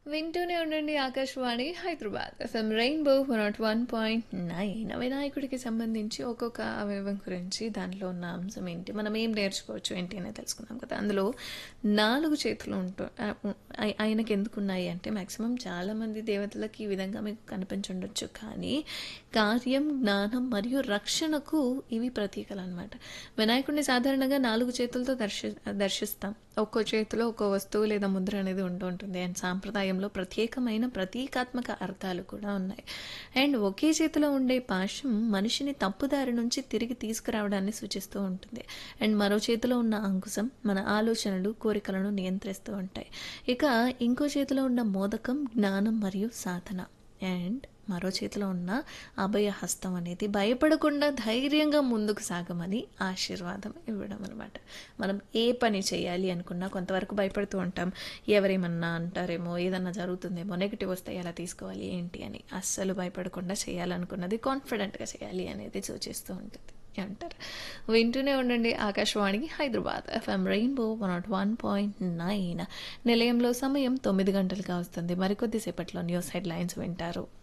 వింటూనే ఉండండి Akashvani Hyderabad FM rainbow one nought one point nine వినాయకుడికి సంబంధించి ఒక్కొక్క అవయవం గురించి దాంట్లో ఉన్న అంశం ఏంటి మనం ఏం నేర్చుకోవచ్చు ఏంటి అనేది తెలుసుకున్నాం కదా అందులో నాలుగు చేతులు ఉంటూ ఆ, ఆయ- ఆయనకి ఎందుకు ఉన్నాయి అంటే మ్యాక్సిమం చాలామంది దేవతలకి ఈ విధంగా మీకు కనిపించుండొచ్చు కానీ కార్యం జ్ఞానం మరియు రక్షణకు ఇవి ప్రతీకలు అనమాట వినాయకుడిని సాధారణంగా నాలుగు చేతులతో దర్శి దర్శిస్తాం ఒక్కో చేతిలో ఒక్కో వస్తువు లేదా ముద్ర అనేది ఉంటూ ఉంటుంది అండ్ సాంప్రదాయంలో ప్రత్యేకమైన ప్రతీకాత్మక అర్థాలు కూడా ఉన్నాయి అండ్ ఒకే చేతిలో ఉండే పాశం మనిషిని తప్పుదారి నుంచి తిరిగి తీసుకురావడాన్ని సూచిస్తూ ఉంటుంది అండ్ మరో చేతిలో ఉన్న అంకుశం మన ఆలోచనలు కోరికలను నియంత్రిస్తూ ఉంటాయి ఇక ఇంకో చేతిలో ఉన్న మోదకం జ్ఞానం మరియు సాధన అండ్ మరో చేతిలో ఉన్న అభయ హస్తం అనేది భయపడకుండా ధైర్యంగా ముందుకు సాగమని ఆశీర్వాదం ఇవ్వడం అనమాట మనం ఏ పని చేయాలి అనుకున్నా కొంతవరకు భయపడుతూ ఉంటాం ఎవరేమన్నా అంటారేమో ఏదన్నా జరుగుతుందేమో నెగిటివ్ వస్తే ఎలా తీసుకోవాలి ఏంటి అని అస్సలు భయపడకుండా చేయాలనుకున్నది కాన్ఫిడెంట్గా చేయాలి అనేది సూచిస్తూ ఉంటుంది అంటారు వింటూనే ఉండండి Akashvani Hyderabad FM rainbow one nought one point nine నిలయంలో సమయం తొమ్మిది గంటలుగా వస్తుంది మరికొద్దిసేపట్లో న్యూస్ హెడ్లైన్స్ వింటారు